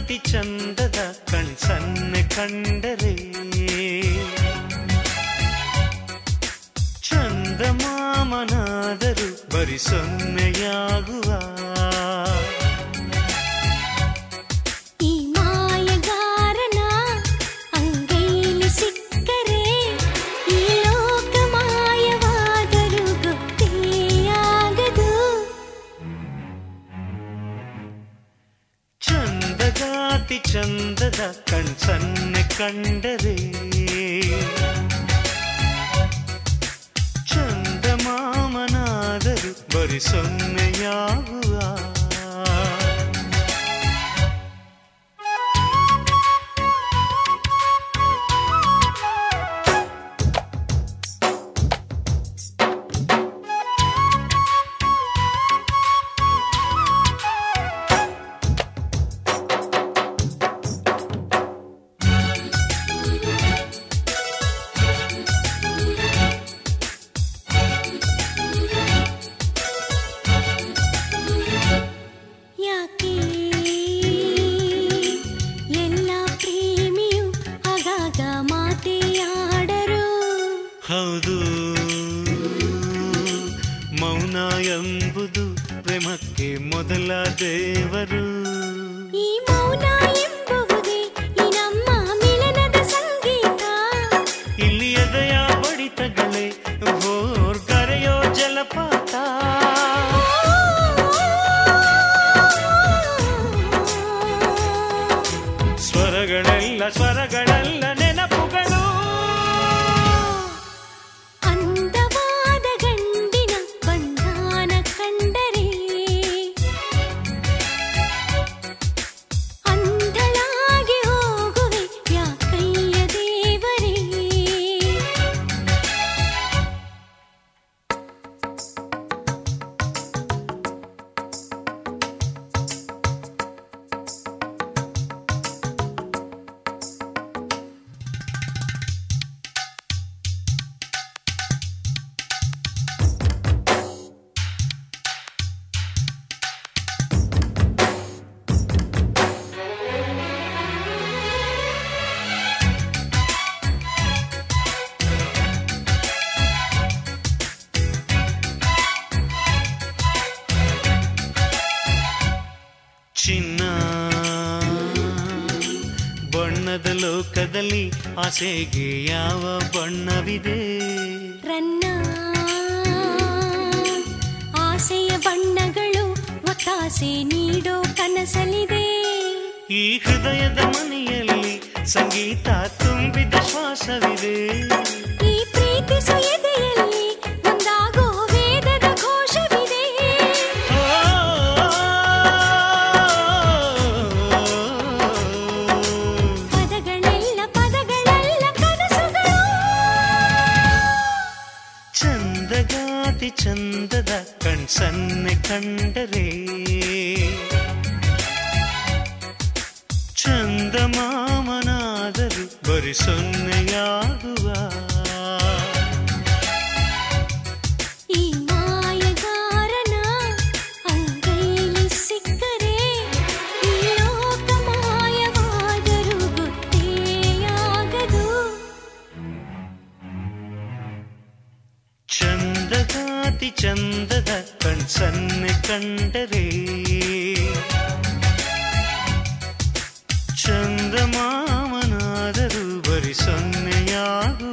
ಚಂದಗಾತಿ ಚಂದದ ಕಣ್ಸನ್ನೆ ಕಂಡರೆ ಚಂದಮಾಮನಾದರೂ ಬರಿ ಸೊನ್ನೆಯಾಗುವ ಈ ಮಾಯಗಾರನ ಅಂಗೈಲಿ ಸಿಕ್ಕರೆ ಈ ಲೋಕ ಮಾಯವಾದರೂ ಗೊತ್ತೇ ಆಗದು ಚಂದಗಾತಿ ಚಂದದ ಕಣ್ಸನ್ನೆ ಕಂಡರೆ ಚಂದಮಾಮನಾದರೂ ಬರಿ ಸೊನ್ನೆಯಾಗುವ ಯಾಕೆ ಎಲ್ಲ ಪ್ರೇಮಿಯು ಆಗಾಗ ಮಾತೆಯಾಡರು ಹೌದು ಮೌನ ಎಂಬುದು ಪ್ರೇಮಕ್ಕೆ ಮೊದಲ ದೇವರು ಈ ಮೌನ ಎಂಬುವುದೇ ಈ ನಮ್ಮ ಮಿಲನದ ಸಂಗೀತ ಇಲ್ಲಿ ಎದೆಯ ಬಡಿತಗಳೇ ಹೋರ್ ಕರೆಯೋ ಜಲಪಾತ ಸ್ವರಗಳೆಲ್ಲ ಸ್ವರಗಳೆಲ್ಲ ನೆನಪುಗಳು ಅಂದವಾದ ಗಂಡಿನ ಬಂಧನ ಕಂಡರೆ ಅಂಧಳಾಗಿ ಹೋಗುವೆ ಯಾಕಯ್ಯ ದೇವರೇ ಚಿನ್ನ ಬಣ್ಣದ ಲೋಕದಲ್ಲಿ ಆಸೆಗೆ ಯಾವ ಬಣ್ಣವಿದೆ ರನ್ನ ಆಸೆಯ ಬಣ್ಣಗಳು ಒತ್ತಾಸೆ ನೀಡೋ ಕನಸಲಿದೆ ಈ ಹೃದಯದ ಮನೆಯಲ್ಲಿ ಸಂಗೀತ ತುಂಬಿದ ಶ್ವಾಸವಿದೆ ಈ ಪ್ರೀತಿಸು ಎದೆಯಲ್ಲಿ ಒಂದಾಗೋ ವೇದದ ಘೋಷವಿದೆ ಓ, ಪದಗಳೆಲ್ಲ ಪದಗಳೆಲ್ಲ ಕನಸುಗಳು ಚಂದಗಾತಿ ಚಂದದ ಕಣ್ಸನ್ನೆ ಕಂಡರೆ ಚಂದಮಾಮನಾದರೂ ಬರಿ ಸೊನ್ನೆಯಾಗುವ ಈ ಮಾಯಗಾರನ ಅಂಗೈಲಿ ಸಿಕ್ಕರೆ ಈ ಲೋಕ ಮಾಯವಾದರೂ ಗೊತ್ತೇ ಆಗದು ಚಂದಗಾತಿ ಚಂದದ ಕಣ್ಸನ್ನೆ ಕಂಡರೆ ಚಂದಮಾಮನಾದರೂ ಬರಿ ಸೊನ್ನೆಯಾಗುವ